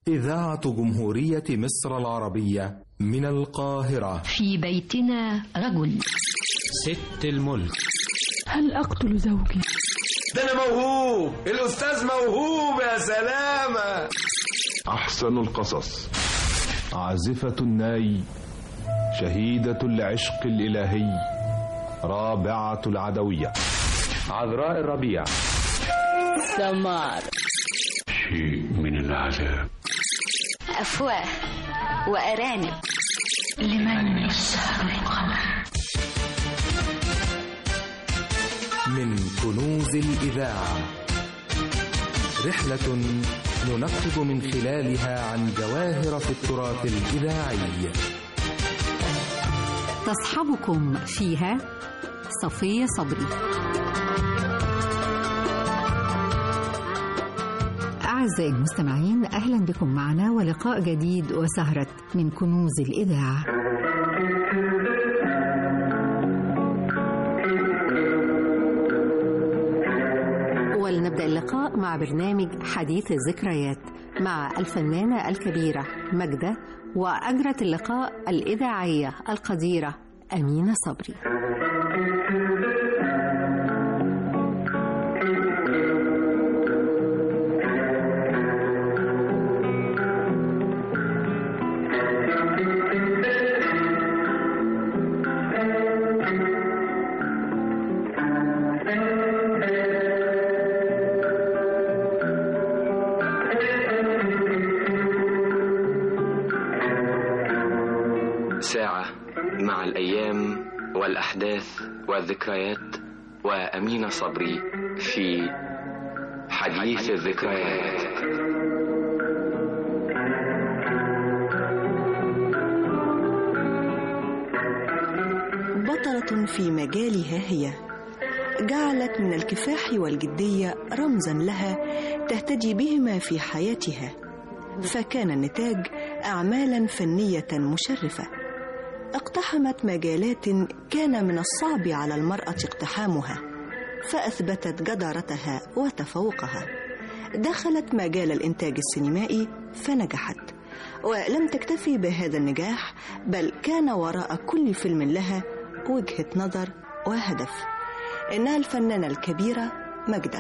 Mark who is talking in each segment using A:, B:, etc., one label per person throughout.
A: إذاعة جمهورية مصر العربية من القاهرة
B: في بيتنا رجل
C: ست الملك
D: هل أقتل زوجي؟
E: ده أنا موهوب الأستاذ موهوب يا سلامة
F: أحسن القصص عازفة الناي شهيدة العشق الإلهي رابعة العدوية
G: عذراء الربيع
H: سمار
I: شيء من العذاب
J: أفواه وأرانب
B: لمن يسهر القمر
A: من كنوز الإذاعة رحلة ننقب من خلالها عن جواهر في التراث الإذاعي
K: تصحبكم فيها صفية صبري أعزائي المستمعين أهلا بكم معنا ولقاء جديد وسهرة من كنوز الإذاعة ولنبدأ اللقاء مع برنامج حديث الذكريات مع الفنانة الكبيرة مجدة وأجرت اللقاء الإذاعية القديرة أمينة صبري
L: ساعة مع الأيام والأحداث والذكريات وأمينة صبري في حديث الذكريات
M: بطلة في مجالها هي جعلت من الكفاح والجدية رمزا لها تهتدي بهما في حياتها فكان النتاج أعمالا فنية مشرفة اقتحمت مجالات كان من الصعب على المرأة اقتحامها فأثبتت جدارتها وتفوقها دخلت مجال الإنتاج السينمائي فنجحت ولم تكتفي بهذا النجاح بل كان وراء كل فيلم لها وجهة نظر وهدف إنها الفنانة الكبيرة مجدة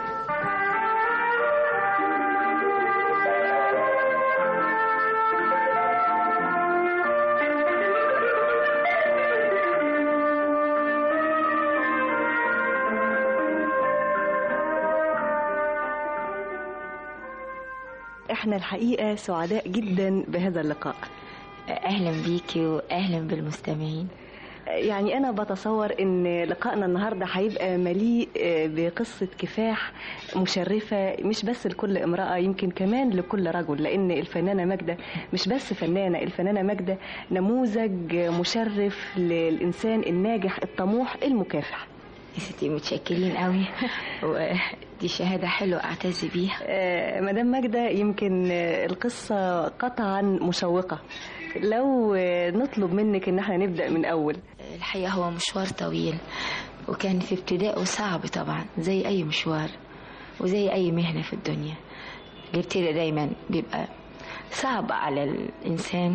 M: احنا الحقيقة سعداء جدا بهذا اللقاء
N: اهلا بيكي واهلا بالمستمعين
M: يعني أنا بتصور إن لقائنا النهاردة هيبقى مليء بقصة كفاح مشرفة مش بس لكل امرأة يمكن كمان لكل رجل لأن الفنانة ماجدة مش بس فنانة الفنانة ماجدة نموذج مشرف للإنسان الناجح الطموح المكافح
N: يا ستي متشكرين قوي ودي شهادة حلوة أعتز بيها
M: آه مدام ماجدة يمكن القصة قطعا مشوقة لو نطلب منك ان احنا نبدا من اول
N: الحقيقه هو مشوار طويل وكان في ابتدائه صعب طبعا زي اي مشوار وزي اي مهنه في الدنيا الابتداء دايما بيبقى صعب على الانسان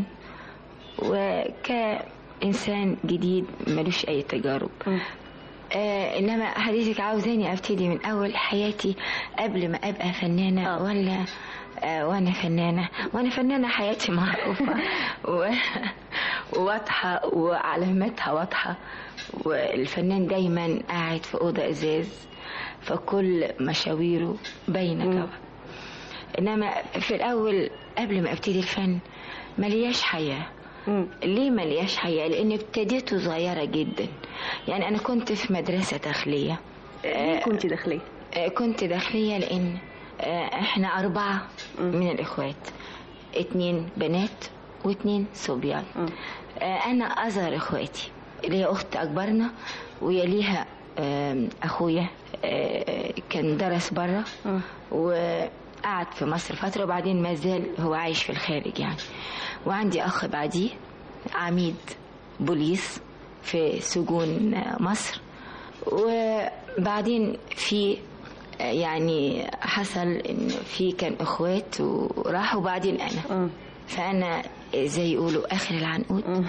N: وكانسان جديد ملوش اي تجارب آه انما حضرتك عاوزاني ابتدي من اول حياتي قبل ما ابقى فنانه أوه. ولا آه وانا فنانه وانا فنانه حياتي معروفه وواضحه وعلاماتها واضحه والفنان دايما قاعد في اوضه ازاز فكل مشاويره باينه طبعا انما في الاول قبل ما ابتدي الفن ملياش حياه مم. ليه ملياش حياه لان ابتديته صغيره جدا يعني انا كنت في مدرسه داخليه
M: ليه كنت داخليه
N: آه كنت داخليه لان احنا أربعة من الإخوات اتنين بنات واتنين صبيان أنا أصغر إخواتي ليا أخت أكبرنا ويليها أخويا كان درس برا وقعد في مصر فترة وبعدين ما زال هو عايش في الخارج يعني وعندي أخ بعديه عميد بوليس في سجون مصر وبعدين في يعني حصل ان في كان اخوات وراحوا بعدين انا فانا زي يقولوا اخر العنقود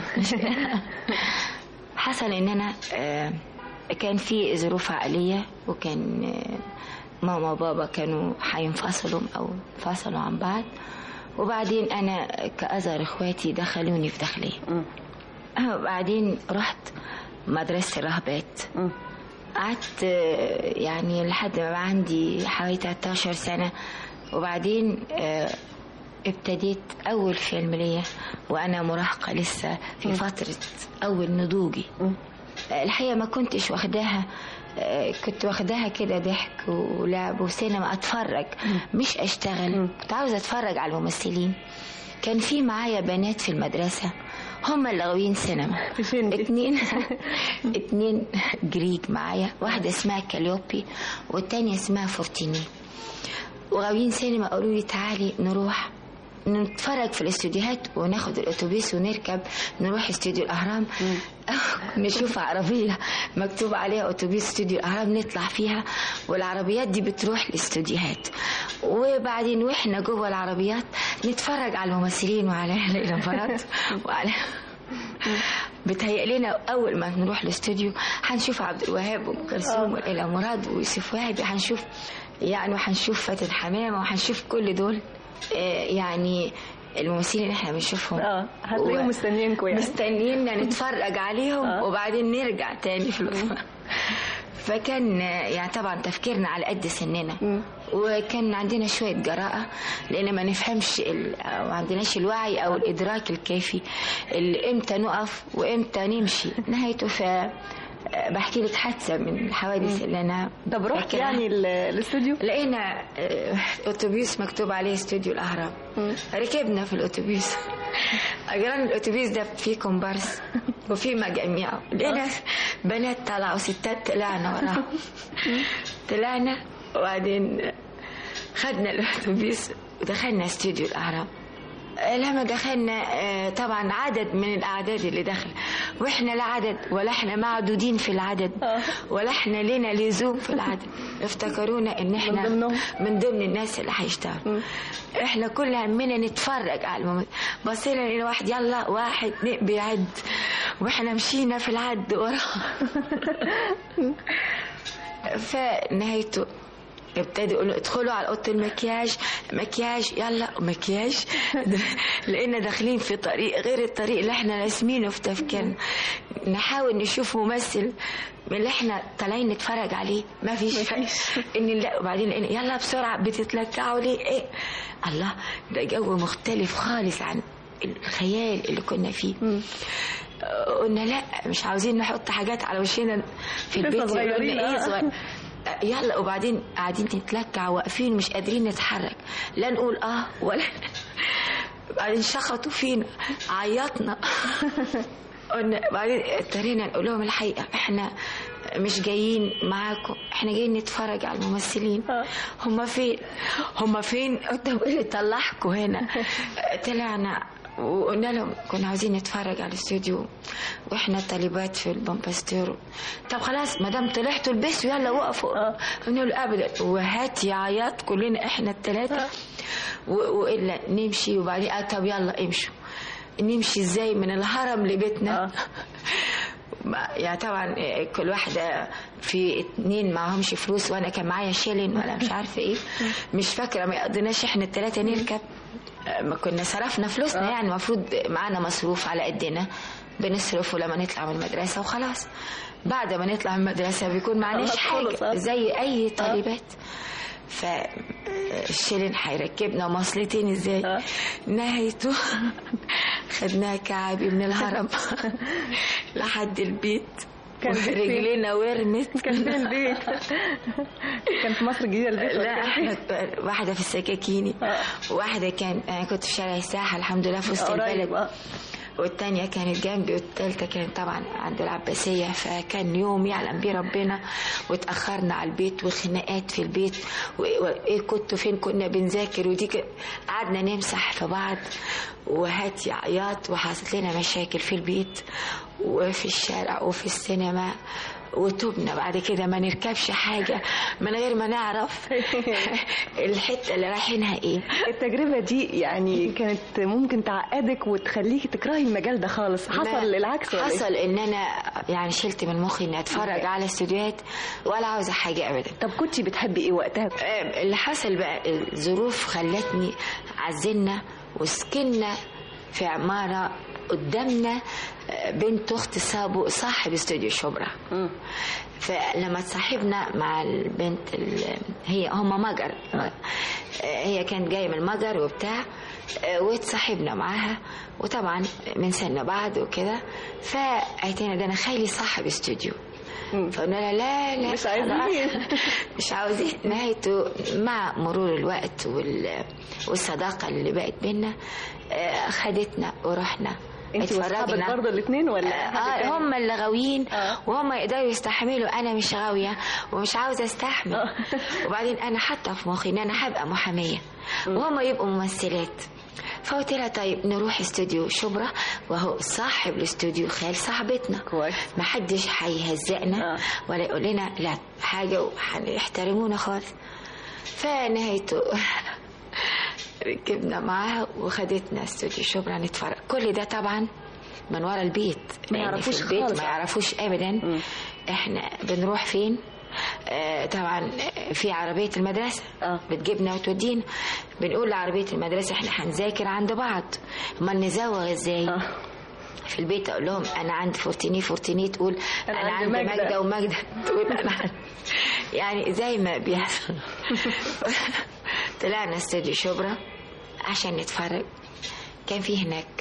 N: حصل ان انا آه، كان في ظروف عائليه وكان آه، ماما وبابا كانوا هينفصلوا او انفصلوا عن بعض وبعدين انا كأزهر اخواتي دخلوني في داخليه وبعدين رحت مدرسه الرهبات قعدت آه، يعني لحد ما بقى عندي حوالي 13 سنة وبعدين آه، ابتديت أول فيلم ليا وأنا مراهقة لسه في فترة أول نضوجي آه، الحقيقة ما كنتش واخداها آه، كنت واخداها كده ضحك ولعب وسينما أتفرج مش أشتغل كنت عاوزة أتفرج على الممثلين كان في معايا بنات في المدرسة هم اللي غاويين سينما اتنين اتنين جريك معايا واحدة اسمها كاليوبي والتانية اسمها فورتيني وغاويين سينما قالوا لي تعالي نروح نتفرج في الاستوديوهات وناخد الاتوبيس ونركب نروح استوديو الاهرام نشوف عربيه مكتوب عليها اتوبيس استوديو الاهرام نطلع فيها والعربيات دي بتروح الاستوديوهات وبعدين واحنا جوه العربيات نتفرج على الممثلين وعلى ليلى مراد وعلى بتهيأ لنا اول ما نروح الاستوديو هنشوف عبد الوهاب وام كلثوم وليلى مراد ويوسف وهبي هنشوف يعني وهنشوف فاتن حمامه وهنشوف كل دول آه، يعني الممثلين اللي احنا بنشوفهم
O: اه هتلاقيهم مستنيينكم يعني
N: مستنييننا نتفرج عليهم
O: آه.
N: وبعدين نرجع تاني في الوقت فكان آه، يعني طبعا تفكيرنا على قد سننا وكان عندنا شوية جراءة لأن ما نفهمش ال- أو ما عندناش الوعي أو الإدراك الكافي اللي إمتى نقف وإمتى نمشي نهايته ف آه، بحكي لك حادثة من الحوادث اللي أنا
O: طب رحت
N: فاكراها.
O: يعني ال- الاستوديو
N: لقينا آه، اتوبيس مكتوب عليه استوديو الاهرام ركبنا في الاتوبيس اجران الاتوبيس ده فيه كومبارس وفيه مجاميع لقينا بنات طلعوا ستات طلعنا وراهم طلعنا وبعدين خدنا الاتوبيس ودخلنا استوديو الاهرام لما دخلنا آه، طبعا عدد من الاعداد اللي دخل واحنا لا عدد ولا احنا معدودين في العدد ولا احنا لنا لزوم في العدد افتكرونا ان احنا من, من ضمن الناس اللي هيشتغلوا احنا كل همنا نتفرج على الممثل بصينا لقينا واحد يلا واحد اتنين بيعد واحنا مشينا في العد وراه فنهايته ابتدوا يقولوا ادخلوا على اوضه المكياج مكياج يلا مكياج لقينا داخلين في طريق غير الطريق اللي احنا راسمينه في تفكيرنا نحاول نشوف ممثل من اللي احنا طالعين نتفرج عليه ما فيش ان لا وبعدين لقينا يلا بسرعه بتتلكعوا ليه ايه الله ده جو مختلف خالص عن الخيال اللي كنا فيه قلنا لا مش عاوزين نحط حاجات على وشنا في
O: لسه
N: البيت يقولوا
O: صغيرين،
N: لنا ايه
O: آه.
N: صغير يلا وبعدين قاعدين نتلكع واقفين مش قادرين نتحرك لا نقول اه ولا بعدين شخطوا فينا عيطنا قلنا بعدين اضطرينا نقول لهم الحقيقه احنا مش جايين معاكم احنا جايين نتفرج على الممثلين هم فين هم فين قدام اللي طلعكم هنا طلعنا وقلنا لهم كنا عاوزين نتفرج على الاستوديو واحنا طالبات في البامباستير طب خلاص ما دام طلعتوا البسوا يلا وقفوا قلنا له ابدا وهات يا عياط كلنا احنا الثلاثه والا نمشي وبعدين آه طب يلا امشوا نمشي ازاي من الهرم لبيتنا ما- يعني طبعا كل واحدة في اتنين معهمش فلوس وانا كان معايا شيلين ولا مش عارفة ايه مش فاكرة ما يقضناش احنا التلاتة نركب ما كنا صرفنا فلوسنا يعني المفروض معانا مصروف على قدنا بنصرفه لما نطلع من المدرسة وخلاص بعد ما نطلع من المدرسة بيكون معناش
O: خلاص،
N: حاجة زي أي طالبات فالشيلين هيركبنا مواصلتين ازاي نهايته خدناها كعبي من الهرم لحد البيت
O: كان البيت فين؟
N: رجلينا ورمت
O: كان فين البيت؟ كان في مصر الجديدة البيت ولا
N: لا
O: كان
N: احنا
O: فين؟
N: واحدة في السكاكيني وواحدة كان انا كنت في شارع الساحة الحمد لله في وسط
O: قريب،
N: البلد
O: آه.
N: والتانية كانت جنبي والتالتة كانت طبعا عند العباسية فكان يوم يعلم بيه ربنا واتأخرنا على البيت وخناقات في البيت و- وايه كنتوا فين كنا بنذاكر ودي ك- قعدنا نمسح في بعض وهات يا عياط وحصلت لنا مشاكل في البيت وفي الشارع وفي السينما وتوبنا بعد كده ما نركبش حاجة من غير ما نعرف الحتة اللي رايحينها ايه
O: التجربة دي يعني كانت ممكن تعقدك وتخليكي تكرهي المجال ده خالص حصل العكس ولا
N: حصل ان انا يعني شلت من مخي اني اتفرج على استوديوهات ولا عاوزة حاجة ابدا
O: طب كنتي بتحبي ايه وقتها
N: اللي حصل بقى الظروف خلتني عزلنا وسكننا في عمارة قدامنا بنت اخت سابو صاحب استوديو شبرا فلما تصاحبنا مع البنت هي هم مجر هي كانت جايه من المجر وبتاع وتصاحبنا معاها وطبعا من سنة بعد وكده فقالت ده انا خالي صاحب استوديو فقلنا لها لا لا
O: مش عايزين
N: مش عاوزين نهايته مع مرور الوقت والصداقة اللي بقت بينا خدتنا ورحنا
O: انت واصحابك برضه الاثنين ولا
N: آه هم اللي غاويين آه. وهم يقدروا يستحملوا انا مش غاويه ومش عاوزه استحمل آه. وبعدين انا حاطه في مخي ان انا هبقى محاميه وهم يبقوا ممثلات فقلت لها طيب نروح استوديو شبرا وهو صاحب الاستوديو خال صاحبتنا
O: كويس
N: ما حدش هيهزقنا آه. ولا يقول لنا لا حاجه وهيحترمونا خالص فنهايته ركبنا معاها وخدتنا استوديو شبرا نتفرج كل ده طبعا من ورا البيت
O: ما يعرفوش
N: في البيت
O: خالص
N: ما يعرفوش ابدا م. احنا بنروح فين آه طبعا في عربية المدرسة
O: آه.
N: بتجيبنا وتودينا بنقول لعربية المدرسة احنا هنذاكر عند بعض امال نزوغ ازاي
O: آه.
N: في البيت اقول لهم انا عندي فورتيني فورتيني تقول انا, أنا عندي مجدة. مجدة ومجدة تقول انا عندي يعني زي ما بيحصل طلعنا استوديو شبرا عشان نتفرج كان في هناك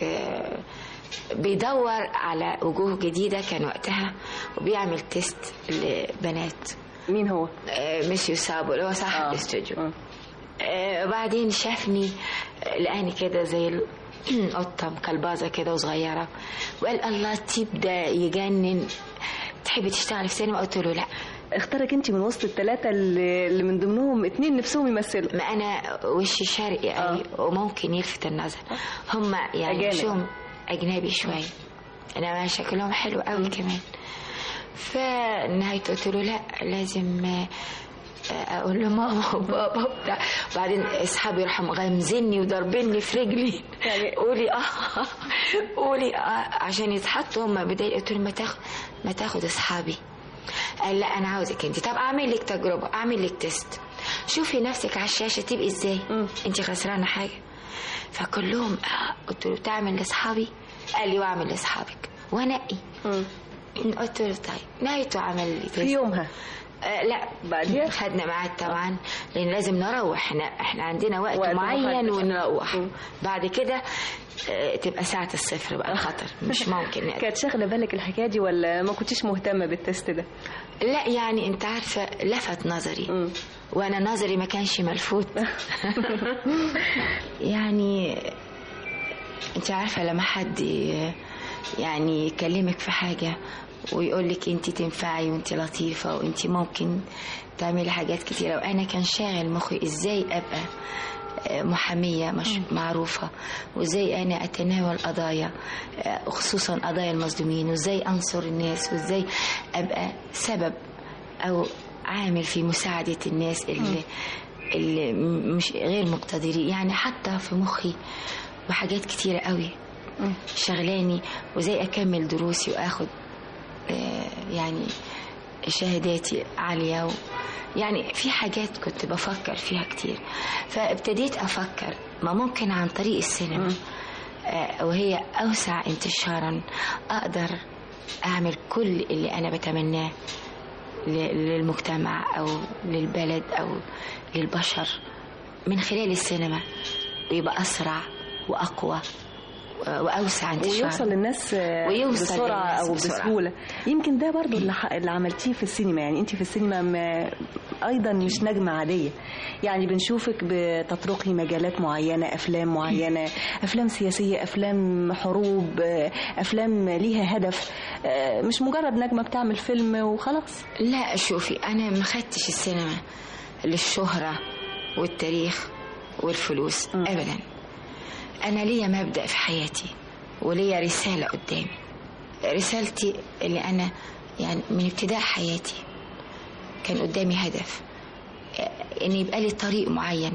N: بيدور على وجوه جديدة كان وقتها وبيعمل تيست لبنات
O: مين هو؟
N: ميسيو سابو اللي هو صاحب
O: آه.
N: الاستوديو
O: آه.
N: آه بعدين شافني لقاني كده زي القطة مكلبازة كده وصغيرة وقال الله التيب ده يجنن تحبي تشتغلي في سينما قلت له لا
O: اختارك انت من وسط الثلاثة اللي من ضمنهم اتنين نفسهم يمثلوا
N: ما انا وشي شرقي قوي آه. وممكن يلفت النظر هم يعني وشهم اجنبي شوية انما شكلهم حلو قوي كمان فنهايته قلت له لا لازم اقول له ماما وبابا وبتاع بعدين اصحابي راحوا مغمزني وضربني في رجلي
O: يعني
N: قولي اه قولي اه عشان يتحطوا هم بداية قلت له ما تاخد ما تاخد اصحابي قال لا انا عاوزك انت طب اعمل لك تجربه اعمل لك تيست شوفي نفسك على الشاشه تبقي ازاي انت خسرانه حاجه فكلهم آه. قلت له تعمل لاصحابي قال لي واعمل لاصحابك وانقي قلت له طيب نهايته عمل لي
O: في يومها
N: آه لا
O: بعدين
N: خدنا ميعاد طبعا لان لازم نروح احنا احنا عندنا وقت, وقت معين ونروح م. بعد كده آه تبقى ساعة الصفر بقى خطر مش ممكن
O: كانت شاغلة بالك الحكاية دي ولا ما كنتيش مهتمة بالتست ده؟
N: لا يعني انت عارفة لفت نظري م. وانا نظري ما كانش ملفوت يعني انت عارفة لما حد يعني يكلمك في حاجة ويقول لك انت تنفعي وانت لطيفة وانت ممكن تعملي حاجات كتيرة وانا كان شاغل مخي ازاي ابقى محامية مش معروفة وازاي انا اتناول قضايا خصوصا قضايا المظلومين وازاي انصر الناس وازاي ابقى سبب او عامل في مساعدة الناس اللي اللي مش غير مقتدرين يعني حتى في مخي وحاجات كتيرة قوي شغلاني وازاي اكمل دروسي واخد يعني شهاداتي عالية و يعني في حاجات كنت بفكر فيها كتير فابتديت أفكر ما ممكن عن طريق السينما وهي أوسع انتشارا أقدر أعمل كل اللي أنا بتمناه للمجتمع أو للبلد أو للبشر من خلال السينما ويبقى أسرع وأقوى واوسع انتشار
O: ويوصل للناس
N: ويوصل
O: بسرعه
N: للناس
O: او
N: بسرعة.
O: بسهوله يمكن ده برضو اللي, اللي عملتيه في السينما يعني انت في السينما ما ايضا مش نجمه عاديه يعني بنشوفك بتطرقي مجالات معينه افلام معينه افلام سياسيه افلام حروب افلام ليها هدف مش مجرد نجمه بتعمل فيلم وخلاص
N: لا شوفي انا ما خدتش السينما للشهره والتاريخ والفلوس م. ابدا أنا ليا مبدأ في حياتي وليا رسالة قدامي رسالتي اللي أنا يعني من ابتداء حياتي كان قدامي هدف ان يبقى لي طريق معين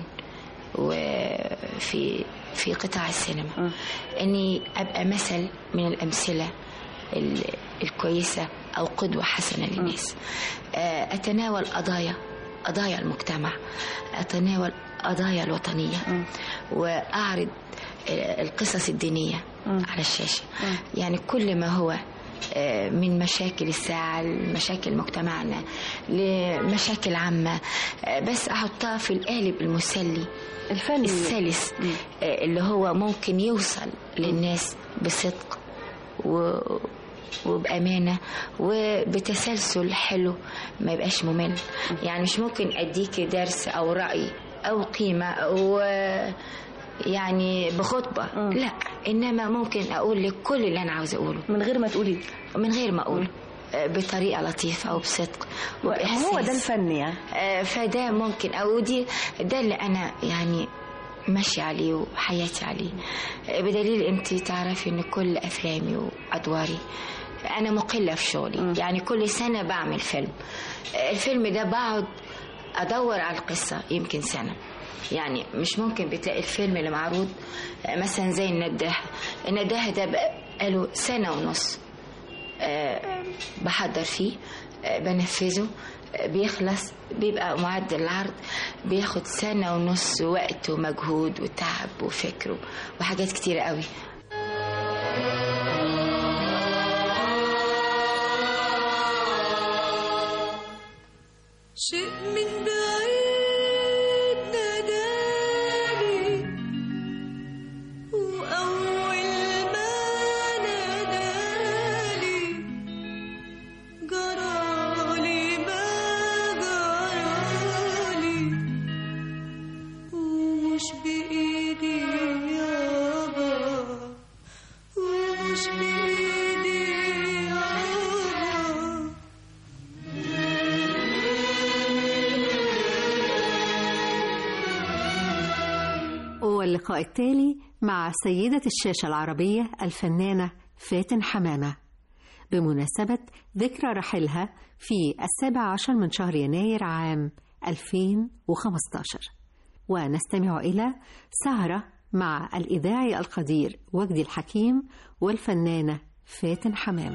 N: وفي في قطاع السينما اني ابقى مثل من الامثله الكويسه او قدوه حسنه للناس اتناول قضايا قضايا المجتمع اتناول قضايا الوطنيه واعرض القصص الدينيه على الشاشه يعني كل ما هو من مشاكل الساعة لمشاكل مجتمعنا لمشاكل عامة بس أحطها في القالب المسلي
O: الفني
N: السلس اللي هو ممكن يوصل للناس بصدق و وبأمانة وبتسلسل حلو ما يبقاش ممل يعني مش ممكن أديكي درس أو رأي أو قيمة أو يعني بخطبة م. لا إنما ممكن أقول لك كل اللي أنا عاوزة أقوله
O: من غير ما تقولي
N: من غير ما أقول بطريقة لطيفة وبصدق
O: وبإحساس هو ده الفن يعني
N: فده ممكن أو دي ده اللي أنا يعني ماشية عليه وحياتي عليه بدليل أنت تعرفي إن كل أفلامي وأدواري أنا مقلة في شغلي م. يعني كل سنة بعمل فيلم الفيلم ده بقعد أدور على القصة يمكن سنة يعني مش ممكن بتلاقي الفيلم اللي معروض مثلا زي النداهة النداهة ده بقاله سنة ونص أه بحضر فيه أه بنفذه أه بيخلص بيبقى معدل العرض بياخد سنة ونص وقت ومجهود وتعب وفكر وحاجات كتيرة قوي
P: شيء من بعيد ناداني وأول ما ناداني جرالي ما جرالي ومش بإيدي يابا ومش بإيدي يابا
K: واللقاء التالي مع سيدة الشاشة العربية الفنانة فاتن حمامة بمناسبة ذكرى رحلها في السابع عشر من شهر يناير عام 2015 ونستمع إلى سهرة مع الإذاعي القدير وجدي الحكيم والفنانة فاتن حمامة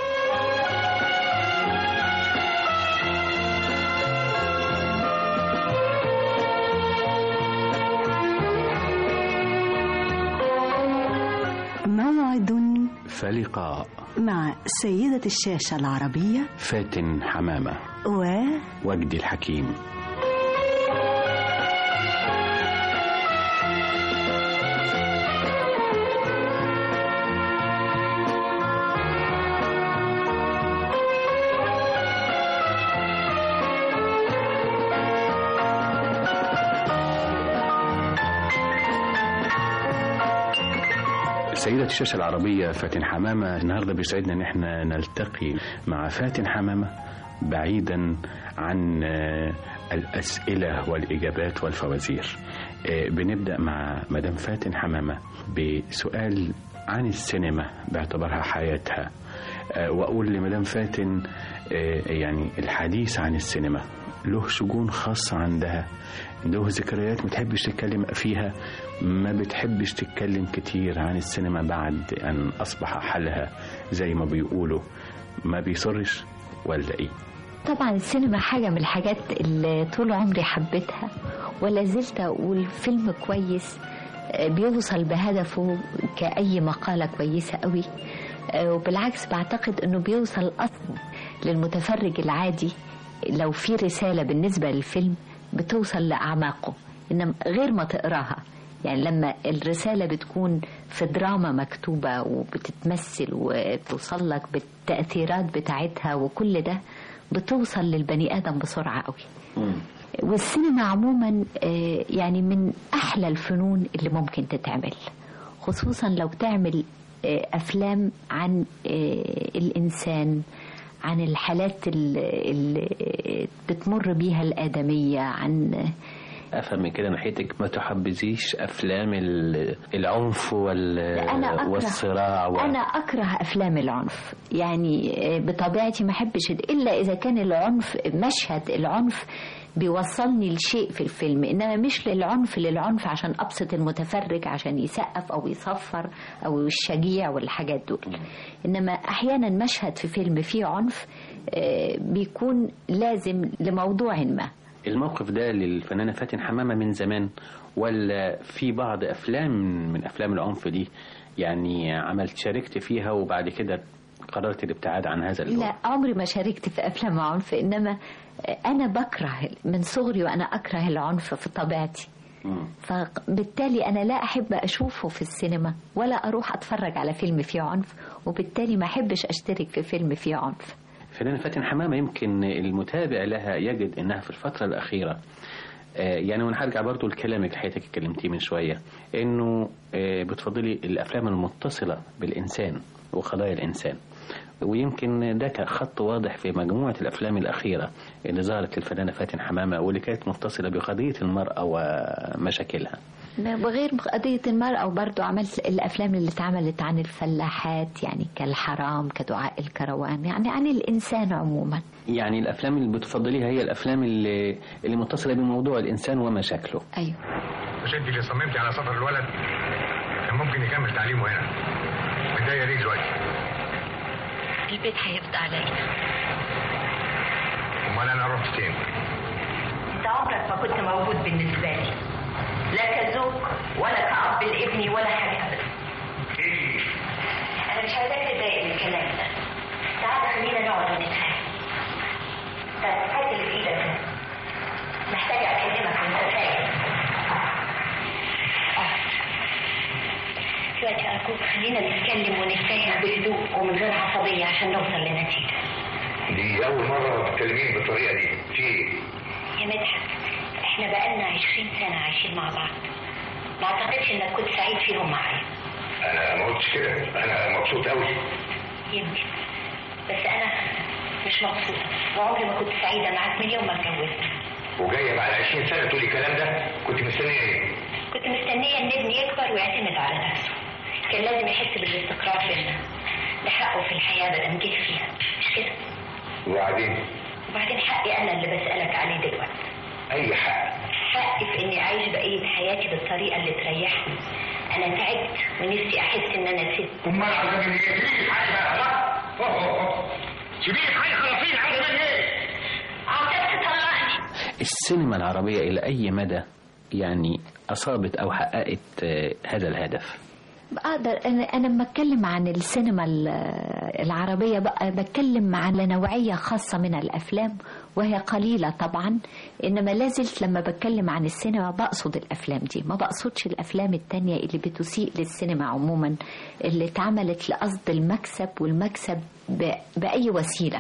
M: موعد
C: فلقاء
M: مع سيدة الشاشة العربية
C: فاتن حمامة
M: و
C: وجدي الحكيم سيدة الشاشة العربية فاتن حمامة النهاردة بيسعدنا ان احنا نلتقي مع فاتن حمامة بعيدا عن الأسئلة والإجابات والفوازير بنبدأ مع مدام فاتن حمامة بسؤال عن السينما باعتبارها حياتها وأقول لمدام فاتن يعني الحديث عن السينما له شجون خاصة عندها له ذكريات ما تحبش تتكلم فيها ما بتحبش تتكلم كتير عن السينما بعد أن أصبح حالها زي ما بيقولوا ما بيصرش ولا إيه
B: طبعا السينما حاجة من الحاجات اللي طول عمري حبيتها ولا زلت أقول فيلم كويس بيوصل بهدفه كأي مقالة كويسة قوي وبالعكس بعتقد أنه بيوصل أصلا للمتفرج العادي لو في رسالة بالنسبة للفيلم بتوصل لأعماقه إنما غير ما تقراها يعني لما الرسالة بتكون في دراما مكتوبة وبتتمثل وبتوصل لك بالتأثيرات بتاعتها وكل ده بتوصل للبني آدم بسرعة قوي والسينما عموما يعني من أحلى الفنون اللي ممكن تتعمل خصوصا لو تعمل أفلام عن الإنسان عن الحالات اللي بتمر بيها الآدمية عن
C: افهم من كده ناحيتك ما تحبذيش افلام ال- العنف وال...
B: أنا أكره
C: والصراع و...
B: أنا أكره أفلام العنف يعني آه، بطبيعتي ما أحبش إلا إذا كان العنف مشهد العنف بيوصلني لشيء في الفيلم إنما مش للعنف للعنف عشان أبسط المتفرج عشان يسقف أو يصفر أو الشجيع والحاجات دول إنما أحيانا مشهد في فيلم فيه عنف آه، بيكون لازم لموضوع ما
C: الموقف ده للفنانة فاتن حمامة من زمان ولا في بعض أفلام من أفلام العنف دي يعني عملت شاركت فيها وبعد كده قررت الابتعاد عن هذا اللون
B: لا عمري ما شاركت في افلام عنف انما انا بكره من صغري وانا اكره العنف في طبيعتي
C: مم.
B: فبالتالي انا لا احب اشوفه في السينما ولا اروح اتفرج على فيلم فيه عنف وبالتالي ما احبش اشترك في فيلم فيه عنف
C: فنانة فاتن حمامة يمكن المتابع لها يجد انها في الفترة الأخيرة آه، يعني وانا هرجع برضو لكلامك حياتك اتكلمتيه من شوية انه آه، بتفضلي الافلام المتصلة بالانسان وقضايا الانسان ويمكن ده كان خط واضح في مجموعة الأفلام الأخيرة اللي ظهرت للفنانة فاتن حمامة واللي كانت متصلة بقضية المرأة ومشاكلها
B: بغير قضية المرأة وبرضو عملت الأفلام اللي اتعملت عن الفلاحات يعني كالحرام كدعاء الكروان يعني عن الإنسان عموما
C: يعني الأفلام اللي بتفضليها هي الأفلام اللي, اللي متصلة بموضوع الإنسان ومشاكله
B: أيوه
Q: مش انت اللي صممتي على سفر الولد كان ممكن يكمل تعليمه هنا متضايقه ليه دلوقتي
B: البيت هيفضى علينا
Q: امال انا رحت فين
R: انت عمرك ما كنت موجود بالنسبة لي لا كزوج ولا كأب لابني ولا حاجة أبدا أنا مش عايزاك تتضايق من الكلام ده تعالى خلينا نقعد ونتفاهم طب هات اللي في إيدك ده. محتاجة أكلمك وأنت فاهم آه. دلوقتي أرجوك خلينا نتكلم ونتفاهم بهدوء ومن غير عصبية عشان نوصل لنتيجة
Q: دي اول مره تتكلمين بالطريقه دي في ايه
R: يا مدحت احنا بقالنا عشرين سنة عايشين مع بعض ما اعتقدش انك كنت سعيد فيهم معايا
Q: انا ما قلتش كده انا مبسوط قوي
R: يمكن بس انا مش مبسوطة وعمري ما كنت سعيدة معاك من يوم ما اتجوزنا
Q: وجايه بعد 20 سنه تقولي الكلام ده كنت مستنيه ايه
R: كنت مستنية ان ابني يكبر ويعتمد على نفسه كان لازم يحس بالاستقرار بينا ده حقه في الحياة بدل جه فيها مش كده
Q: وبعدين
R: وبعدين حقي انا اللي بسألك عليه دلوقتي
Q: اي حق
R: حقي في اني اعيش بقية حياتي بالطريقة اللي تريحني انا تعبت ونفسي احس ان انا ست
Q: امال عايزاني ايه سيبيني في حالي بقى لا أوه، أوه، أوه. سيبيني في حالي خلاصين عايزه مني ايه
R: عاوزاك تطلقني
C: السينما العربية إلى أي مدى يعني أصابت أو حققت آه، هذا الهدف
B: اقدر انا انا لما اتكلم عن السينما ال- العربيه بقى بتكلم عن نوعيه خاصه من الافلام وهي قليله طبعا انما لازلت لما بتكلم عن السينما بقصد الافلام دي ما بقصدش الافلام التانية اللي بتسيء للسينما عموما اللي اتعملت لقصد المكسب والمكسب ب- باي وسيله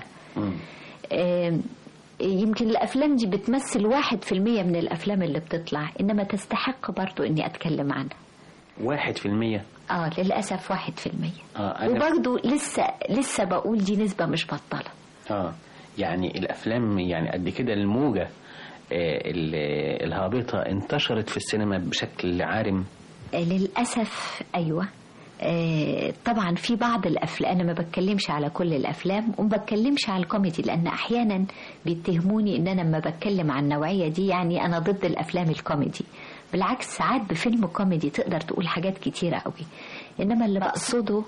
B: آم، يمكن الافلام دي بتمثل واحد في المية من الافلام اللي بتطلع انما تستحق برضو اني اتكلم عنها
C: واحد في المية
B: اه للاسف واحد في المية
C: آه أنا
B: وبرضه لسه لسه بقول دي نسبة مش بطالة
C: آه يعني الأفلام يعني قد كده الموجة آه، ال- الهابطة انتشرت في السينما بشكل عارم
B: آه، للأسف أيوة آه، طبعا في بعض الافلام انا ما بتكلمش على كل الافلام وما بتكلمش على الكوميدي لان احيانا بيتهموني ان انا لما بتكلم عن النوعيه دي يعني انا ضد الافلام الكوميدي بالعكس ساعات بفيلم كوميدي تقدر تقول حاجات كتيره قوي انما اللي بقصده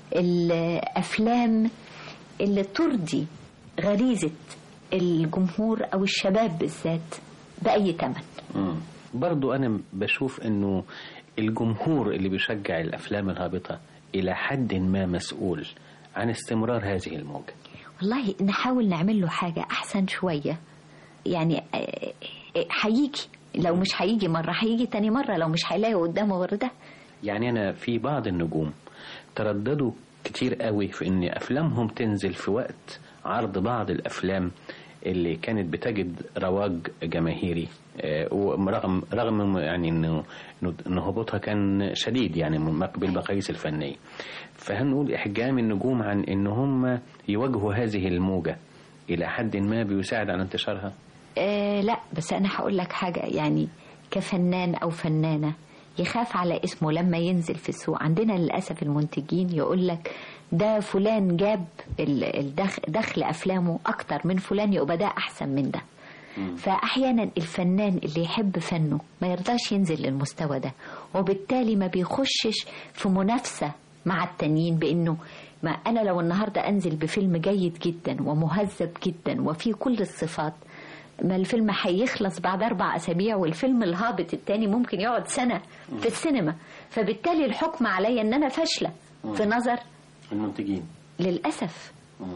B: الافلام اللي ترضي غريزه الجمهور او الشباب بالذات باي ثمن
C: مم. برضو أنا بشوف أنه الجمهور اللي بيشجع الأفلام الهابطة إلى حد ما مسؤول عن استمرار هذه الموجة
B: والله نحاول نعمل له حاجة أحسن شوية يعني آه، آه، هيجي لو مش هيجي مرة هيجي تاني مرة لو مش هيلاقي قدامه غير ده
C: يعني أنا في بعض النجوم ترددوا كتير قوي في أن أفلامهم تنزل في وقت عرض بعض الأفلام اللي كانت بتجد رواج جماهيري آه، ورغم رغم يعني انه إنه- ان هبوطها كان شديد يعني من مق- بالمقاييس الفنيه فهنقول احجام النجوم عن ان هم يواجهوا هذه الموجه الى حد ما بيساعد على انتشارها
B: آه لا بس أنا هقول لك حاجة يعني كفنان أو فنانة يخاف على اسمه لما ينزل في السوق عندنا للأسف المنتجين يقول لك ده فلان جاب ال- الدخل دخل أفلامه أكتر من فلان يبقى ده أحسن من ده فأحيانا الفنان اللي يحب فنه ما يرضاش ينزل للمستوى ده وبالتالي ما بيخشش في منافسة مع التانيين بأنه ما أنا لو النهاردة أنزل بفيلم جيد جدا ومهذب جدا وفيه كل الصفات ما الفيلم هيخلص بعد أربع أسابيع والفيلم الهابط التاني ممكن يقعد سنة في السينما فبالتالي الحكم عليا أن أنا فاشلة في نظر
C: المنتجين
B: للأسف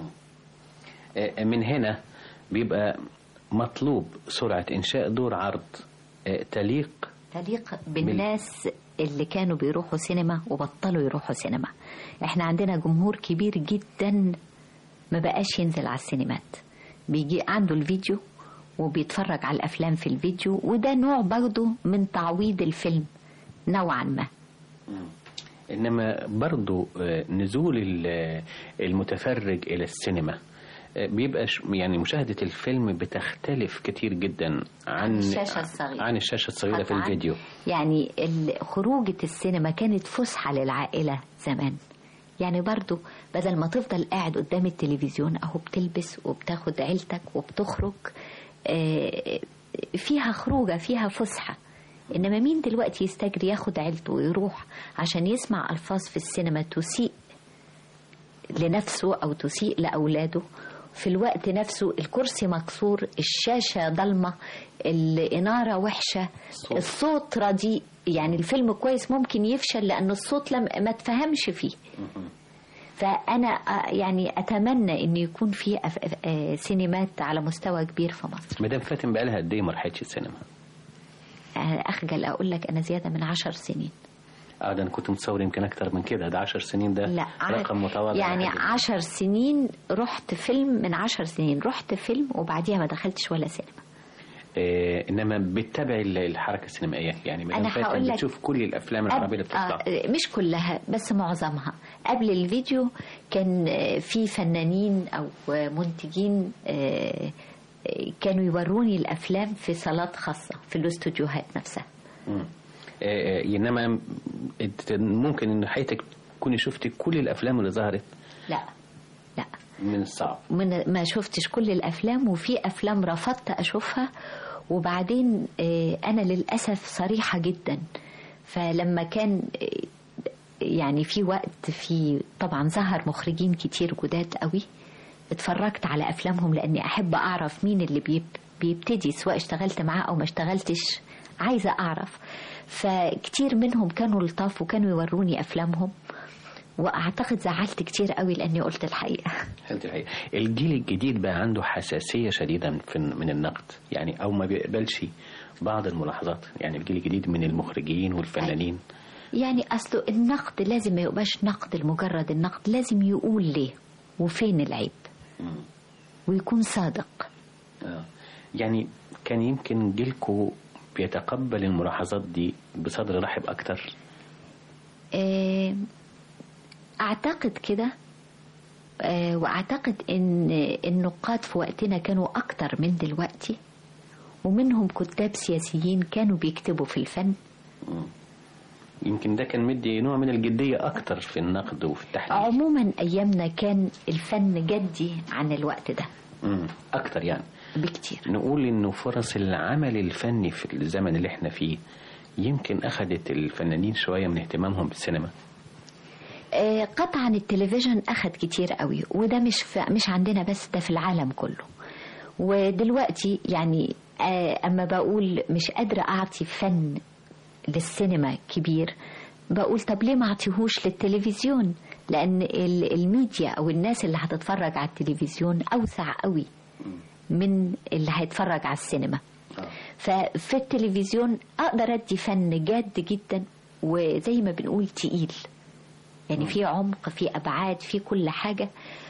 C: آه، من هنا بيبقى مطلوب سرعة إنشاء دور عرض آه، تليق
B: تليق بالناس اللي كانوا بيروحوا سينما وبطلوا يروحوا سينما احنا عندنا جمهور كبير جدا ما بقاش ينزل على السينمات بيجي عنده الفيديو وبيتفرج على الافلام في الفيديو وده نوع برضه من تعويض الفيلم نوعا ما
C: إنما برضو آه، نزول ال- المتفرج إلى السينما آه، بيبقى ش- يعني مشاهدة الفيلم بتختلف كتير جدا عن
B: الشاشة الصغيرة.
C: عن الشاشة الصغيرة في
B: قطعاً.
C: الفيديو
B: يعني ال- خروجة السينما كانت فسحة للعائلة زمان يعني برضو بدل ما تفضل قاعد قدام التلفزيون اهو بتلبس وبتاخد عيلتك وبتخرج آه، فيها خروجة فيها فسحة انما مين دلوقتي يستجري ياخد عيلته ويروح عشان يسمع الفاظ في السينما تسيء لنفسه او تسيء لاولاده في الوقت نفسه الكرسي مكسور الشاشة ضلمة الإنارة وحشة الصوت, الصوت رديء يعني الفيلم كويس ممكن يفشل لأن الصوت لم ما تفهمش فيه فأنا آه، يعني أتمنى أن يكون في أف- أف- آه، سينمات على مستوى كبير في مصر
C: مدام فاتن بقى لها قد إيه ما راحتش السينما؟
B: أنا أخجل أقول لك أنا زيادة من عشر سنين
C: اه ده انا كنت متصور يمكن اكتر من كده ده 10 سنين ده
B: لا
C: رقم متواضع
B: يعني
C: جداً.
B: عشر سنين رحت فيلم من عشر سنين رحت فيلم وبعديها ما دخلتش ولا سينما
C: آه انما بتتابع ال- الحركه السينمائيه يعني مدام
B: أنا
C: فاتن
B: هقول لك-
C: بتشوف كل الافلام العربيه اللي بتطلع
B: آه مش كلها بس معظمها قبل الفيديو كان آه، في فنانين او آه، منتجين آه، آه، كانوا يوروني الافلام في صالات خاصه في الاستوديوهات نفسها
C: مم. آه، آه، انما إنت ممكن ان حياتك تكوني شفتي كل الافلام اللي ظهرت
B: لا لا
C: من الصعب
B: من ما شفتش كل الافلام وفي افلام رفضت اشوفها وبعدين آه، انا للاسف صريحه جدا فلما كان آه، يعني في وقت في طبعا ظهر مخرجين كتير جداد قوي اتفرجت على افلامهم لاني احب اعرف مين اللي بيب بيبتدي سواء اشتغلت معاه او ما اشتغلتش عايزه اعرف فكتير منهم كانوا لطاف وكانوا يوروني افلامهم واعتقد زعلت كتير قوي لاني قلت الحقيقه
C: قلت الحقيقة. الجيل الجديد بقى عنده حساسيه شديده من- في- من النقد يعني او ما بيقبلش بعض الملاحظات يعني الجيل الجديد من المخرجين والفنانين
B: يعني اصله النقد لازم ما يبقاش نقد لمجرد النقد لازم يقول ليه وفين العيب ويكون صادق
C: آه. يعني كان يمكن جيلكو بيتقبل الملاحظات دي بصدر رحب اكتر
B: آه، اعتقد كده آه، واعتقد ان النقاد في وقتنا كانوا اكتر من دلوقتي ومنهم كتاب سياسيين كانوا بيكتبوا في الفن
C: يمكن ده كان مدي نوع من الجديه اكتر في النقد وفي التحليل
B: عموما ايامنا كان الفن جدي عن الوقت ده
C: مم. اكتر يعني
B: بكتير
C: نقول انه فرص العمل الفني في الزمن اللي احنا فيه يمكن اخذت الفنانين شويه من اهتمامهم بالسينما
B: آه، قطعا التلفزيون اخد كتير قوي وده مش في مش عندنا بس ده في العالم كله ودلوقتي يعني آه، اما بقول مش قادره اعطي فن للسينما كبير بقول طب ليه ما اعطيهوش للتلفزيون لان ال- الميديا او الناس اللي هتتفرج على التلفزيون اوسع قوي من اللي هيتفرج على السينما ففي التلفزيون اقدر ادي فن جاد جدا وزي ما بنقول تقيل يعني في عمق في ابعاد في كل حاجه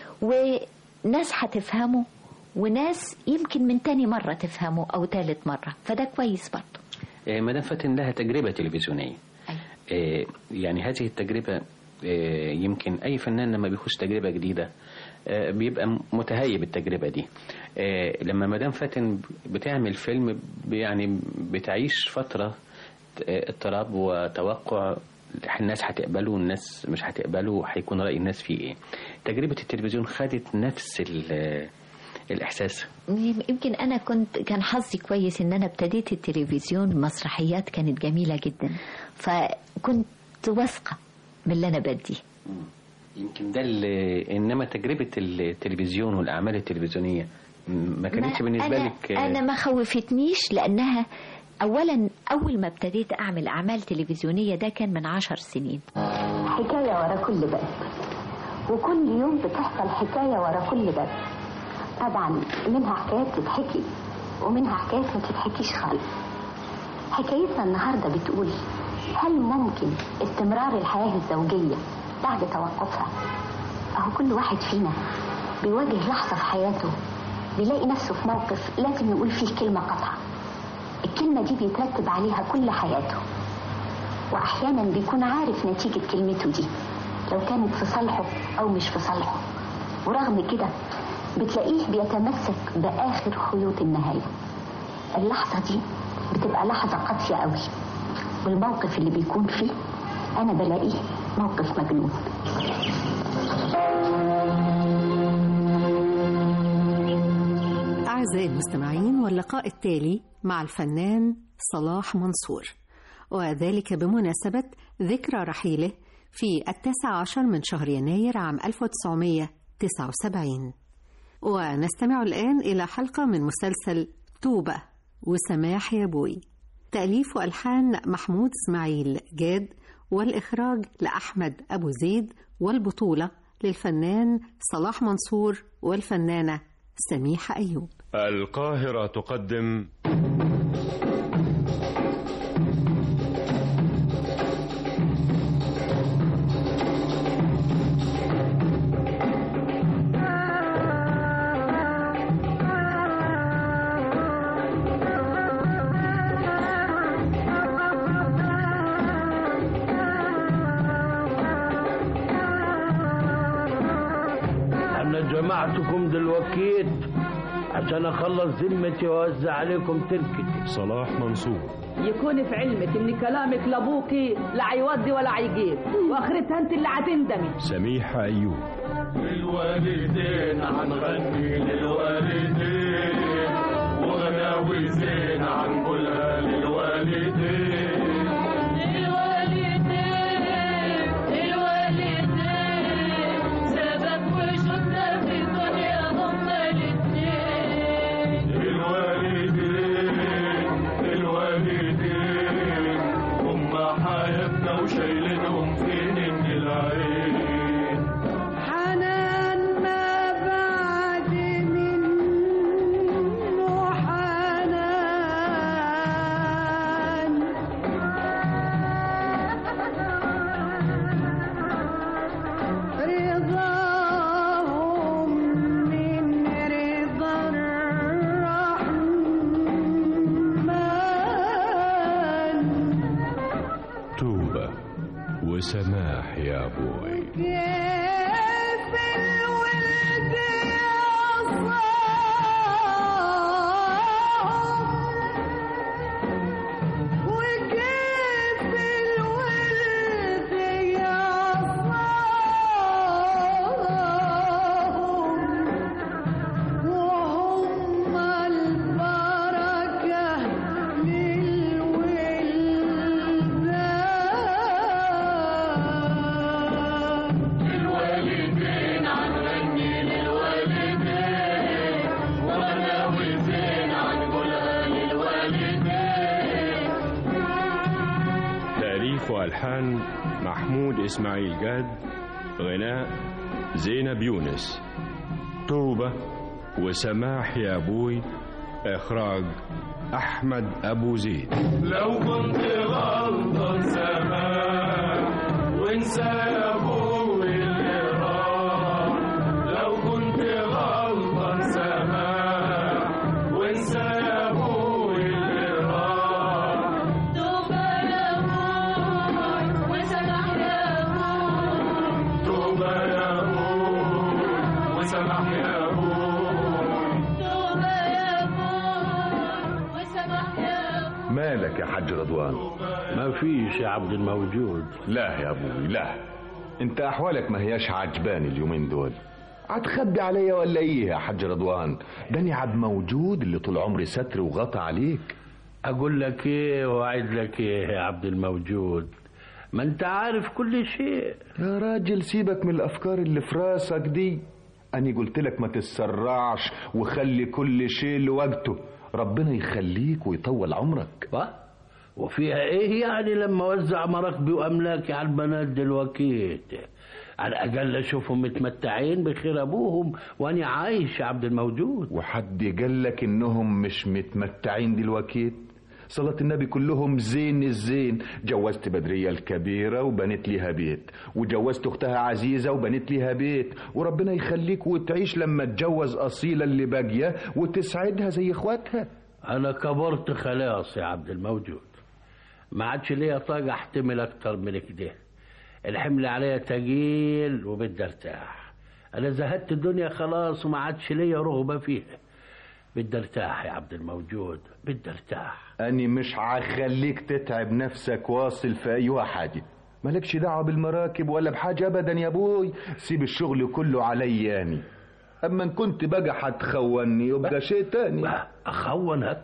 B: وناس هتفهمه وناس يمكن من تاني مره تفهمه او تالت مره فده كويس برضه
C: آه، مدام فاتن لها تجربه تلفزيونيه آه، يعني هذه التجربه آه، يمكن أي فنان لما بيخش تجربة جديدة آه، بيبقى متهيب التجربة دي آه، لما مدام فاتن بتعمل فيلم ب- يعني بتعيش فترة آه، اضطراب وتوقع الناس هتقبله والناس مش هتقبله هيكون رأي الناس فيه ايه تجربة التلفزيون خدت نفس ال- الإحساس
B: يمكن انا كنت كان حظي كويس ان انا ابتديت التلفزيون مسرحيات كانت جميله جدا فكنت واثقه من اللي انا بدي
C: يمكن ده اللي انما تجربة التلفزيون والأعمال التلفزيونية م- ما كانتش بالنسبة
B: أنا
C: لك
B: انا ما خوفتنيش لانها اولا اول ما ابتديت اعمل اعمال تلفزيونيه ده كان من عشر سنين
R: حكاية ورا كل باب وكل يوم بتحصل حكاية ورا كل باب طبعا منها حكايات تتحكي ومنها حكايات ما تتحكيش خالص حكايتنا النهاردة بتقول هل ممكن استمرار الحياة الزوجية بعد توقفها أهو كل واحد فينا بيواجه لحظة في حياته بيلاقي نفسه في موقف لازم يقول فيه كلمة قطعة الكلمة دي بيترتب عليها كل حياته واحيانا بيكون عارف نتيجة كلمته دي لو كانت في صالحه او مش في صالحه ورغم كده بتلاقيه بيتمسك باخر خيوط النهاية اللحظة دي بتبقى لحظة قاسية قوي والموقف اللي بيكون فيه انا بلاقيه موقف مجنون
K: أعزائي المستمعين واللقاء التالي مع الفنان صلاح منصور وذلك بمناسبة ذكرى رحيله في التاسع عشر من شهر يناير عام 1979 ونستمع الآن إلى حلقة من مسلسل توبة وسماح يا بوي تأليف وألحان محمود إسماعيل جاد والإخراج لأحمد أبو زيد والبطولة للفنان صلاح منصور والفنانة سميحة أيوب
S: القاهرة تقدم
T: أنا جمعتكم دلوقتي عشان أخلص ذمتي وأوزع عليكم تركتي
S: صلاح منصور
H: يكون في علمك ان كلامك لابوكي لا هيودي ولا هيجيب واخرتها انت اللي هتندمي
S: سميحة أيوب
P: الوالدين هنغني للوالدين وغناوي زين هنقولها للوالدين الوالدين الوالدين سبب وجودنا في الدنيا هما الاتنين الوالدين الوالدين هما حياتنا وشايلينهم فين من العين
U: حنان ما بعد منه حنان رضاهم من رضا الرحمن
S: توبة وسماح يا بوي
U: كيف الولد يصاح وكيف الولد يصاح وهم البركة للولدان
P: الوالدين هنغني للوالدين وغناوي زين هنقولها للوالدين
S: تأليف وألحان محمود إسماعيل جاد غناء زينب يونس توبة وسماح يا بوي إخراج أحمد أبو زيد
P: لو كنت غلطان سماح وانسى يا ابوي اللي راح لو كنت غلطان سماح وانسى يا ابوي اللي راح توبة يا ابوي وسماح يا ابوي
F: مالك يا حاج رضوان
T: ما فيش يا عبد الموجود
F: لا يا ابوي لا انت احوالك ما هياش عجباني اليومين دول هتخبي عليا ولا ايه يا حاج رضوان داني عبد موجود اللي طول عمري ستر وغطى عليك
T: اقول لك ايه واعد لك ايه يا عبد الموجود ما انت عارف كل شيء
F: يا راجل سيبك من الافكار اللي في راسك دي اني قلت لك ما تتسرعش وخلي كل شيء لوقته ربنا يخليك ويطول عمرك
T: وفيها ايه يعني لما اوزع مراكبي واملاكي على البنات دلوقتي على الاقل اشوفهم متمتعين بخير ابوهم وانا عايش يا عبد الموجود
F: وحد قال لك انهم مش متمتعين دلوقتي صلاة النبي كلهم زين الزين جوزت بدرية الكبيرة وبنت ليها بيت وجوزت أختها عزيزة وبنت ليها بيت وربنا يخليك وتعيش لما تجوز أصيلة اللي باقية وتسعدها زي إخواتها
T: انا كبرت خلاص يا عبد الموجود ما عادش ليا طاقة احتمل اكتر من كده الحمل عليا تقيل وبدي ارتاح انا زهدت الدنيا خلاص وما عادش ليا رغبة فيها بدي ارتاح يا عبد الموجود بدي ارتاح
F: أني مش هخليك تتعب نفسك واصل في أيها حاجة مالكش دعوة بالمراكب ولا بحاجة أبدا يا أبوي سيب الشغل كله علي يعني أما إن كنت بقى هتخوني يبقى شيء تاني
T: أخونك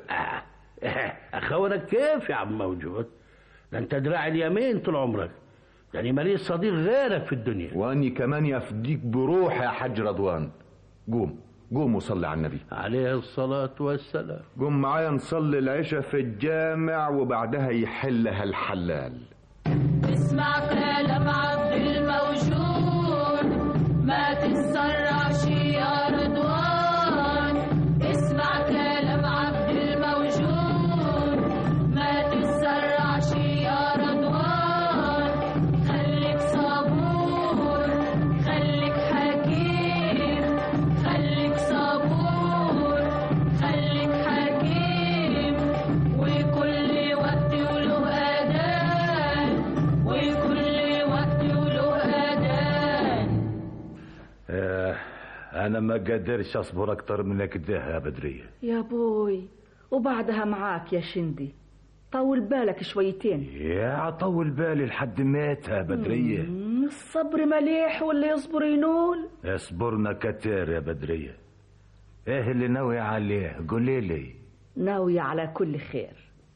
T: أخونك كيف يا عم موجود ده أنت دراع اليمين طول عمرك يعني ماليش صديق غيرك في الدنيا
F: وأني كمان يفديك بروح يا حاج رضوان قوم قوم وصلي على النبي
T: عليه الصلاة والسلام
F: قوم معايا نصلي العشاء في الجامع وبعدها يحلها الحلال
U: اسمع كلام عبد الموجود ما تتسرعش يا رضوان اسمع كلام عبد الموجود ما تتسرعش يا رضوان خليك صبور خليك حكيم خليك صبور خليك حكيم وكل وقت وله أذان وكل وقت وله أذان
D: آه انا ما قادرش اصبر اكتر من كده يا بدريه
H: يا بوي وبعدها معاك يا شندي طول بالك شويتين
D: يا طول بالي لحد مات يا بدريه
H: مم، الصبر مليح واللي يصبر ينول
D: اصبرنا كتير يا بدريه ايه اللي ناوي عليه قولي لي
H: ناوية على كل خير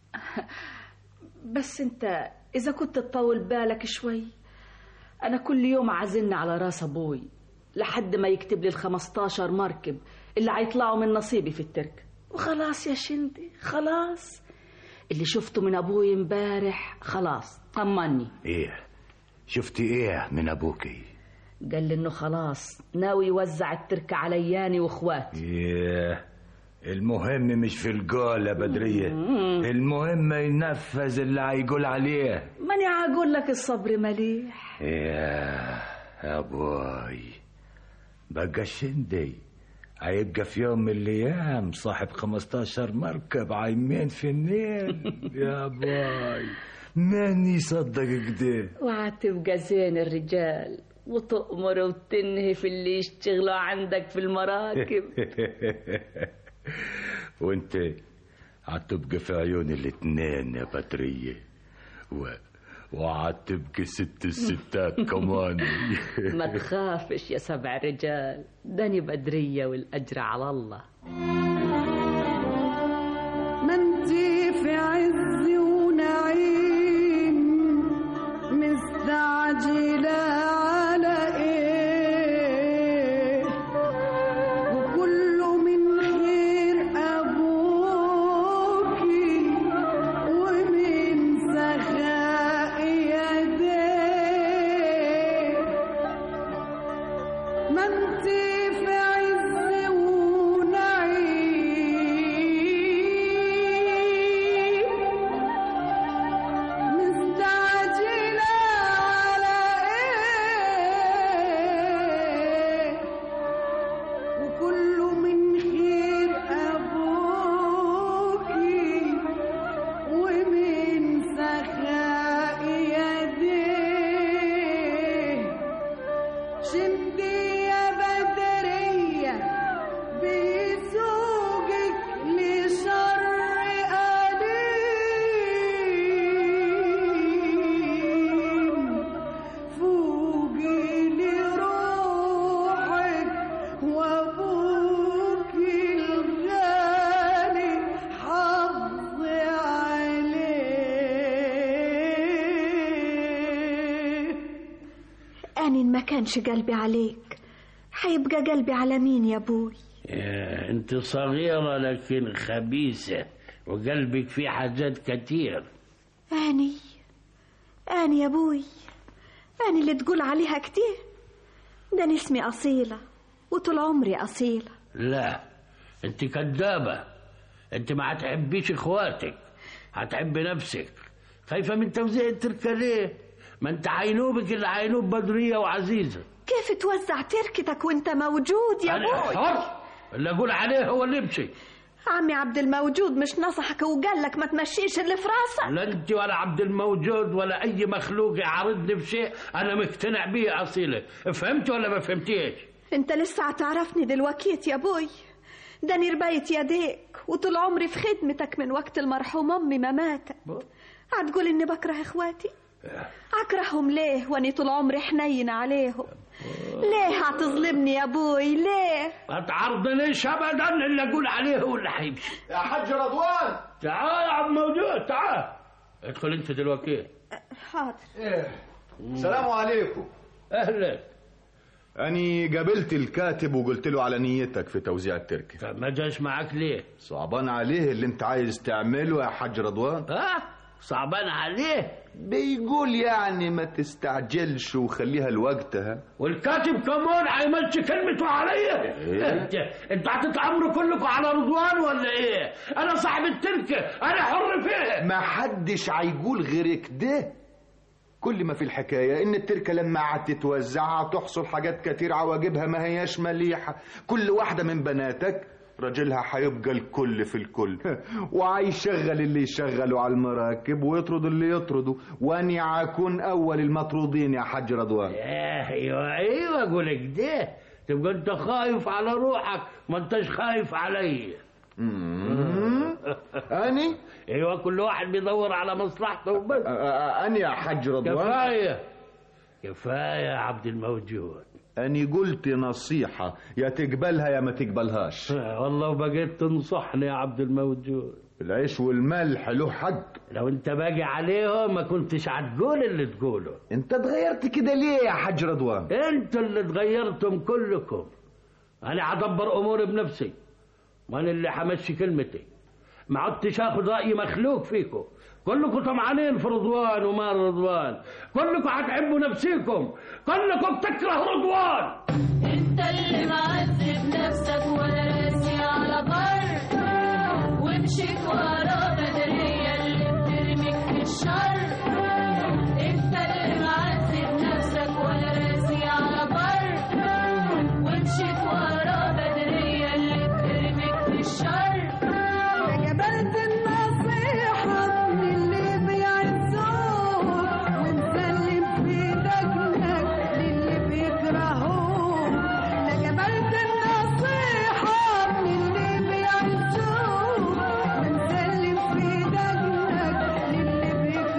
H: بس انت اذا كنت تطول بالك شوي انا كل يوم عازلني على راس ابوي لحد ما يكتب لي الخمستاشر مركب اللي هيطلعوا من نصيبي في الترك وخلاص يا شندي خلاص اللي شفته من ابوي امبارح خلاص طمني
D: ايه شفتي ايه من ابوكي
H: قال لي انه خلاص ناوي يوزع التركة علياني واخواتي
D: ايه المهم مش في القول يا بدريه المهم ينفذ اللي هيقول عليه
H: ماني هقول لك الصبر مليح
D: يا يا بوي بقى شندي هيبقى في يوم من الايام صاحب 15 مركب عايمين في النيل يا بوي من يصدق كده
H: وهتبقى زين الرجال وتؤمر وتنهي في اللي يشتغلوا عندك في المراكب
D: وانت هتبقى في عيون الاتنين يا بدرية و... وهتبقى ست الستات كمان
H: ما تخافش يا سبع رجال داني بدرية والأجر على الله
U: ما انتي في عز ونعيم مستعجلة على ايه وكله من خير ابوكي ومن سخاء يديه ما انتي في عز ونعيم مستعجلة على ايه وكله من خير ابوكي ومن سخاء يديه شدي يا بدرية بيسوقك لشر قليل
E: أنا ما كانش قلبي عليك هيبقى قلبي على مين يا أبوي
T: يا انت صغيرة لكن خبيثة وقلبك فيه حاجات كتير
E: أني أني يا أبوي أني اللي تقول عليها كتير ده أنا اسمي أصيلة وطول عمري أصيلة
T: لا انت كدابة انت ما هتحبيش اخواتك هتحبي نفسك خايفة من توزيع التركة ليه ما انت عينوبك اللي عينوب بدرية وعزيزة
E: كيف توزع تركتك وانت موجود يا
T: انا
E: أبوي
T: حر اللي اقول عليه هو اللي يمشي
E: عمي عبد الموجود مش نصحك وقال لك ما تمشيش اللي في راسك
T: لا انت ولا عبد الموجود ولا اي مخلوق يعارضني بشيء انا مقتنع بيه اصيله فهمت ولا ما فهمتيش
E: انت لسه هتعرفني دلوقتي يا ابوي ده أنا ربيت يديك وطول عمري في خدمتك من وقت المرحوم امي ما ماتت هتقول اني بكره اخواتي اكرههم ليه واني طول عمري حنين عليهم ليه هتظلمني يا ابوي ليه
T: ما تعرضنيش ابدا اللي اقول عليه هو اللي هيمشي
F: يا حاج رضوان
T: تعال يا عم موجود تعال ادخل انت دلوقتي
E: حاضر
F: ايه السلام عليكم
T: اهلا
F: أني قابلت الكاتب وقلت له على نيتك في توزيع التركة
T: ما جاش معاك ليه؟
F: صعبان عليه اللي انت عايز تعمله يا حاج رضوان
T: ها؟ صعبان عليه؟
F: بيقول يعني ما تستعجلش وخليها لوقتها
T: والكاتب كمان هيمشي كلمته عليا
F: إيه؟
T: انت انت هتتعمروا كلكم على رضوان ولا ايه؟ انا صاحب التركه انا حر فيها
F: ما حدش هيقول غير كده كل ما في الحكاية إن التركة لما قعدت تتوزعها تحصل حاجات كتير عواجبها ما هياش مليحة كل واحدة من بناتك راجلها هيبقى الكل في الكل وهيشغل اللي يشغله على المراكب ويطرد اللي يطرده واني هكون اول المطرودين يا حاج رضوان
T: ايوه ايوه اقول كده تبقى انت خايف على روحك ما انتش خايف عليا
F: اني
T: ايوه كل واحد بيدور على مصلحته وبس
F: اني يا حاج رضوان
T: كفايه كفايه يا عبد الموجود
F: اني قلت نصيحة يا تقبلها يا ما تقبلهاش
T: والله وبقيت تنصحني يا عبد الموجود
F: العيش والملح له حق
T: لو انت باقي عليهم ما كنتش هتقول اللي تقوله
F: انت اتغيرت كده ليه يا حاج رضوان
T: انتوا اللي اتغيرتم كلكم انا هدبر اموري بنفسي وانا اللي همشي كلمتي ما عدتش اخد راي مخلوق فيكم كلكم طمعانين في رضوان وما رضوان كلكم هتحبوا نفسيكم كلكم بتكره رضوان
P: انت اللي معذب نفسك ولا راسي على بر ومشيت ورا بدرية اللي بترميك في الشر انت اللي معذب نفسك ولا راسي على بر ومشيت ورا بدرية اللي بترميك في الشر
U: قبلت النصيحة من اللي بيعزوك ومسلم في دجنك للي بيكرهوك قبلت النصيحة من اللي بيعزوك ومسلم في دجنك للي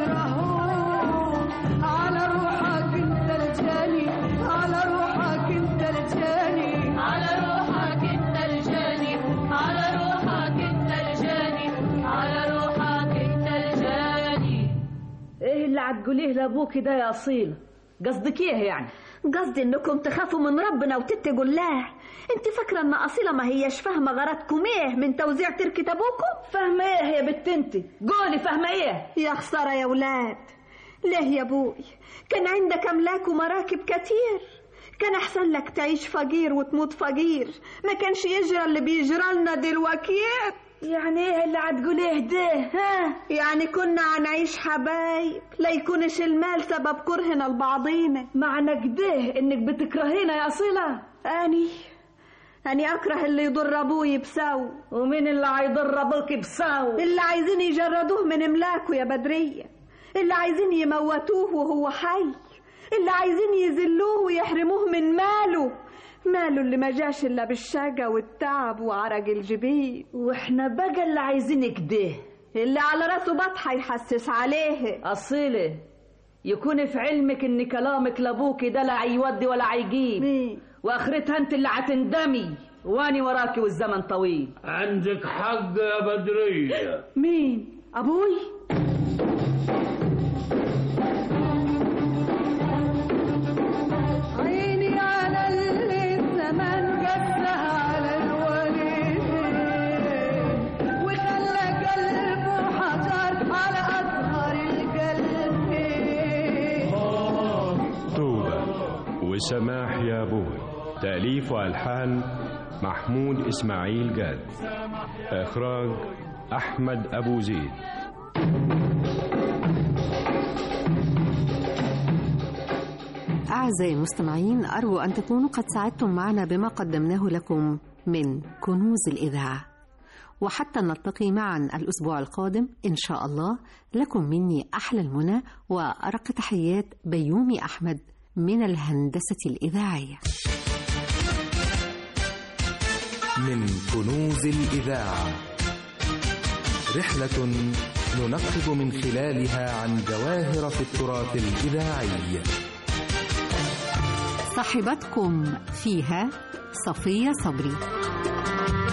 U: بيكرهوك على روحك انت الجاني على روحك انت الجاني
P: على روحك انت الجاني على روحك انت الجاني على روحك انت الجاني
H: ايه اللي هتقوليه لابوكي ده يا اصيل قصدك ايه يعني
E: قصدي انكم تخافوا من ربنا وتتقوا الله انت فاكره ان اصيله ما هيش فاهمه غرضكم ايه من توزيع تركه ابوكم
H: فاهمه ايه يا بنت انت قولي فاهمه ايه
E: يا خساره يا ولاد ليه يا ابوي كان عندك املاك ومراكب كتير كان احسن لك تعيش فقير وتموت فقير ما كانش يجرى اللي بيجرى لنا دلوقتي
H: يعني ايه اللي هتقوليه ده ها
E: يعني كنا هنعيش حبايب لا يكونش المال سبب كرهنا لبعضينا
H: معنى كده انك بتكرهينا يا اصيله
E: اني اني اكره اللي يضر ابوي بسو
H: ومين اللي هيضر ابوك بسو
E: اللي عايزين يجردوه من املاكه يا بدريه اللي عايزين يموتوه وهو حي اللي عايزين يذلوه ويحرموه من ماله ماله اللي ما جاش الا بالشقا والتعب وعرق الجبين
H: واحنا بقى اللي عايزين كده
E: اللي على راسه بطحه يحسس عليه
H: اصيله يكون في علمك ان كلامك لابوكي ده لا هيودي ولا هيجيب واخرتها انت اللي هتندمي واني وراكي والزمن طويل
T: عندك حق يا بدريه
H: مين ابوي
S: وسماح يا بوي تأليف وألحان محمود إسماعيل جاد إخراج أحمد أبو زيد
K: أعزائي المستمعين أرجو أن تكونوا قد ساعدتم معنا بما قدمناه لكم من كنوز الإذاعة وحتى نلتقي معا الأسبوع القادم إن شاء الله لكم مني أحلى المنى وأرق تحيات بيومي أحمد من الهندسة الإذاعية
A: من كنوز الإذاعة رحلة ننقب من خلالها عن جواهر في التراث الإذاعي
K: صاحبتكم فيها صفية صبري